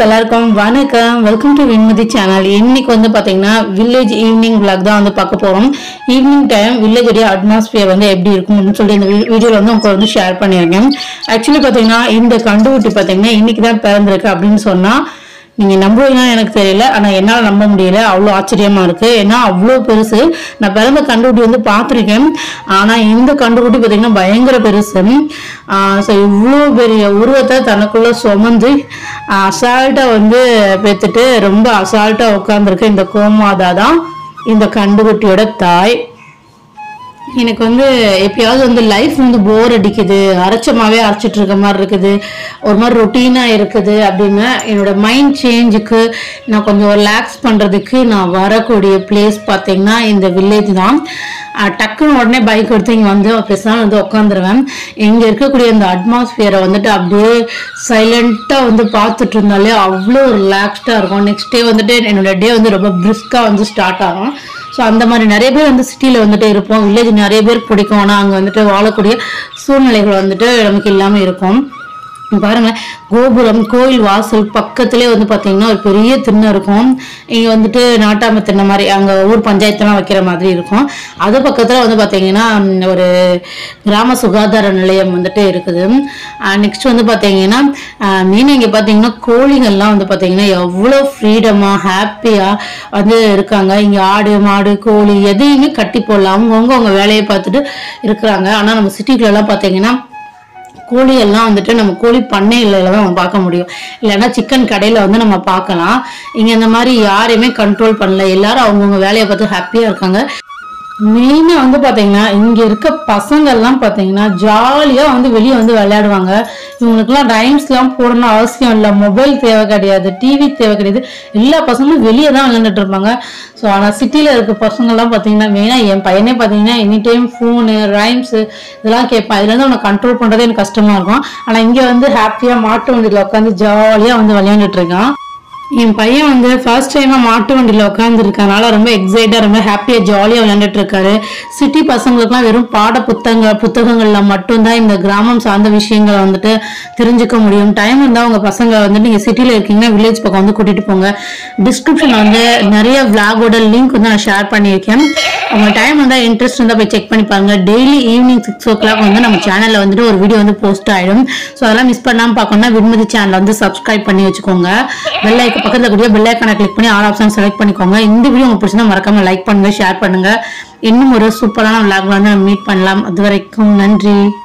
எல்லாருக்கும் வணக்கம் welcome to விண்மதி channel இன்னைக்கு வந்து பாத்தீங்கன்னா வில்லேஜ் ஈவினிங் vlog தான் வந்து பார்க்க போறோம் ஈவினிங் டைம் வில்லேஜுடைய அட்மாஸ்பியர் வந்து எப்படி இருக்கும் அப்படின்னு சொல்லி இந்த வீடியோல வந்து உங்களுக்கு வந்து ஷேர் பண்ணியிருக்கேன் ஆக்சுவலி பாத்தீங்கன்னா இந்த கண்டுகுட்டி பாத்தீங்கன்னா இன்னைக்கு தான் பிறந்திருக்கு அப்படின்னு சொன்னா நீங்க நம்புவீங்கன்னு எனக்கு தெரியல ஆனா என்னால நம்ப முடியல அவ்வளோ ஆச்சரியமா இருக்கு ஏன்னா அவ்வளோ பெருசு நான் பிறந்த கண்டுகுட்டி வந்து பார்த்துருக்கேன் ஆனா இந்த கண்டுகுட்டி பார்த்தீங்கன்னா பயங்கர பெருசு ஸோ இவ்வளோ பெரிய உருவத்தை தனக்குள்ள சுமந்து அசால்ட்டா வந்து பெற்றுட்டு ரொம்ப அசால்ட்டா உட்காந்துருக்க இந்த கோமாதா தான் இந்த கண்டுகுட்டியோட தாய் எனக்கு வந்து எப்பயாவது வந்து லைஃப் வந்து போர் அடிக்குது அரைச்சமாவே அரைச்சிட்டு இருக்க மாதிரி இருக்குது ஒரு மாதிரி ரொட்டீனாக இருக்குது அப்படின்னா என்னோட மைண்ட் சேஞ்சுக்கு நான் கொஞ்சம் ரிலாக்ஸ் பண்ணுறதுக்கு நான் வரக்கூடிய பிளேஸ் பார்த்தீங்கன்னா இந்த வில்லேஜ் தான் அஹ் டக்குன்னு உடனே பைக் எடுத்து இங்கே வந்து பேசாமல் வந்து உட்காந்துருவேன் இங்கே இருக்கக்கூடிய இந்த அட்மாஸ்பியரை வந்துட்டு அப்படியே சைலண்ட்டாக வந்து பார்த்துட்டு இருந்தாலே அவ்வளோ ரிலாக்ஸ்டாக இருக்கும் நெக்ஸ்ட் டே வந்துட்டு என்னோட டே வந்து ரொம்ப பிரிஸ்காக வந்து ஸ்டார்ட் ஆகும் ஸோ அந்த மாதிரி நிறைய பேர் வந்து சிட்டியில் வந்துட்டு இருப்போம் வில்லேஜ் நிறைய பேருக்கு பிடிக்கும் ஆனால் அங்கே வந்துட்டு வாழக்கூடிய சூழ்நிலைகள் வந்துட்டு நமக்கு இல்லாமல் இருக்கும் இங்க பாருங்க கோபுரம் கோயில் வாசல் பக்கத்திலே வந்து பார்த்தீங்கன்னா ஒரு பெரிய திண்ணை இருக்கும் இங்கே வந்துட்டு நாட்டாம திண்ணை மாதிரி அங்கே ஊர் பஞ்சாயத்துலாம் வைக்கிற மாதிரி இருக்கும் அது பக்கத்தில் வந்து பார்த்தீங்கன்னா ம், ஒரு கிராம சுகாதார நிலையம் வந்துட்டு இருக்குது நெக்ஸ்ட் வந்து பார்த்தீங்கன்னா மெயினாக இங்கே பார்த்தீங்கன்னா கோழிகள்லாம் வந்து பார்த்தீங்கன்னா எவ்வளோ ஃப்ரீடமாக ஹாப்பியாக வந்து இருக்காங்க இங்கே ஆடு மாடு கோழி எதையுமே கட்டி போடலாம் அவங்கவுங்க அவங்க வேலையை பார்த்துட்டு இருக்கிறாங்க ஆனால் நம்ம சிட்டிக்குள்ளெல்லாம் பார்த்தீங்கன்னா கோழி எல்லாம் வந்துட்டு நம்ம கோழி பண்ணையில தான் நம்ம பார்க்க முடியும் இல்லைன்னா சிக்கன் கடையில வந்து நம்ம பார்க்கலாம் இங்க இந்த மாதிரி யாரையுமே கண்ட்ரோல் பண்ணல எல்லாரும் அவங்கவுங்க வேலையை பார்த்து ஹாப்பியா இருக்காங்க மெயினாக வந்து பார்த்தீங்கன்னா இங்கே இருக்க பசங்கள்லாம் பார்த்தீங்கன்னா ஜாலியாக வந்து வெளியே வந்து விளையாடுவாங்க இவங்களுக்குலாம் ரைம்ஸ்லாம் போடணும் அவசியம் இல்லை மொபைல் தேவை கிடையாது டிவி தேவை கிடையாது எல்லா பசங்களும் வெளியே தான் விளையாண்டுட்டு இருப்பாங்க ஸோ ஆனால் சிட்டியில் இருக்க பசங்கள்லாம் பார்த்தீங்கன்னா மெயினாக என் பையனே பார்த்தீங்கன்னா எனி டைம் ஃபோனு ரைம்ஸு இதெல்லாம் கேட்பான் இதுலேருந்து அவனை கண்ட்ரோல் பண்ணுறதே எனக்கு கஷ்டமாக இருக்கும் ஆனால் இங்கே வந்து ஹாப்பியாக மாட்டு வண்டியில் உட்காந்து ஜாலியாக வந்து விளையாண்டுட்டு இருக்கான் என் பையன் வந்து ஃபர்ஸ்ட் டைமா மாட்டு வண்டியில் உட்காந்துருக்கனால ரொம்ப எக்ஸைட்டா ரொம்ப ஹாப்பியா ஜாலியா விளையாண்டுட்டு இருக்காரு சிட்டி பசங்களுக்குலாம் வெறும் பாட புத்தகங்கள் புத்தகங்கள்ல மட்டும்தான் இந்த கிராமம் சார்ந்த விஷயங்களை வந்துட்டு தெரிஞ்சுக்க முடியும் டைம் இருந்தா உங்க பசங்க வந்துட்டு நீங்க சிட்டில இருக்கீங்கன்னா வில்லேஜ் பக்கம் வந்து கூட்டிட்டு போங்க டிஸ்கிரிப்ஷன் வந்து நிறைய விளாகோட லிங்க் வந்து நான் ஷேர் பண்ணியிருக்கேன் உங்க டைம் இருந்தா இன்ட்ரெஸ்ட் இருந்தா போய் செக் பண்ணி பாருங்க daily evening six o'clock வந்து நம்ம சேனல்ல வந்துட்டு ஒரு வீடியோ வந்து போஸ்ட் ஆயிடும் ஸோ அதெல்லாம் மிஸ் பண்ணாம பார்க்கணும்னா விண்மதி சேனல் வந்து சப்ஸ்கிரைப் பண்ணி வச்சுக்கோங்க பெல் ஐக்க பக்கத்துல கூடிய பெல் ஐக்கான கிளிக் பண்ணி ஆல் ஆப்ஷன் செலக்ட் பண்ணிக்கோங்க இந்த வீடியோ உங்களுக்கு பிடிச்சிருந்தா மறக்காம லைக் பண்ணுங்க ஷேர் பண்ணுங்க இன்னும் ஒரு சூப்பரான விளாக் வந்து நம்ம மீட் பண்ணலாம் அது வரைக்கும் நன்றி